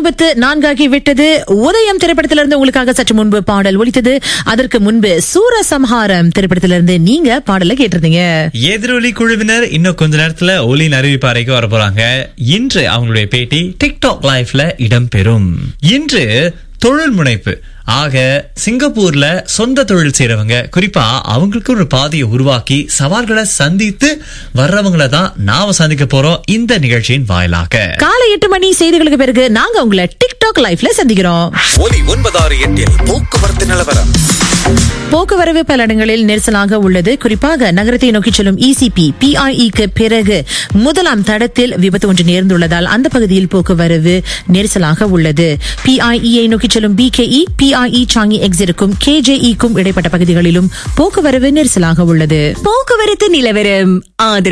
ஐம்பத்து நான்காகி விட்டது உதயம் திரைப்படத்திலிருந்து உங்களுக்காக சற்று முன்பு பாடல் ஒலித்தது அதற்கு முன்பு சூரசம்ஹாரம் திரைப்படத்திலிருந்து நீங்க பாடலை கேட்டிருந்தீங்க எதிரொலி குழுவினர் இன்னும் கொஞ்ச நேரத்துல ஒலியின் அறிவிப்பு அறைக்கு வர போறாங்க இன்று அவங்களுடைய பேட்டி டிக்டாக் லைஃப்ல இடம்பெறும் இன்று தொழில் முனைப்பு ஆக சிங்கப்பூர்ல சொந்த தொழில் செய்யறவங்க குறிப்பா அவங்களுக்கு ஒரு பாதையை உருவாக்கி சவால்களை சந்தித்து வர்றவங்கள தான் நாம சந்திக்க போறோம் இந்த நிகழ்ச்சியின் வாயிலாக காலை எட்டு மணி செய்திகளுக்கு பிறகு நாங்க உங்களை டிக்டாக் லைஃப்ல சந்திக்கிறோம் ஒலி ஒன்பதாறு எட்டில் போக்குவரத்து நிலவரம் போக்குவரவு பல இடங்களில் நெரிசலாக உள்ளது குறிப்பாக நகரத்தை நோக்கி செல்லும் இசிபி பிஐஇக்கு பிறகு முதலாம் தடத்தில் விபத்து ஒன்று நேர்ந்துள்ளதால் அந்த பகுதியில் போக்குவரவு நெரிசலாக உள்ளது பிஐஇயை நோக்கி செல்லும் பிகேஇ பிஐஇ சாங்கி எக்ஸிற்கும் கேஜேஇக்கும் இடைப்பட்ட பகுதிகளிலும் போக்குவரவு நெரிசலாக உள்ளது போக்குவரத்து நிலவரம் ஆதரவு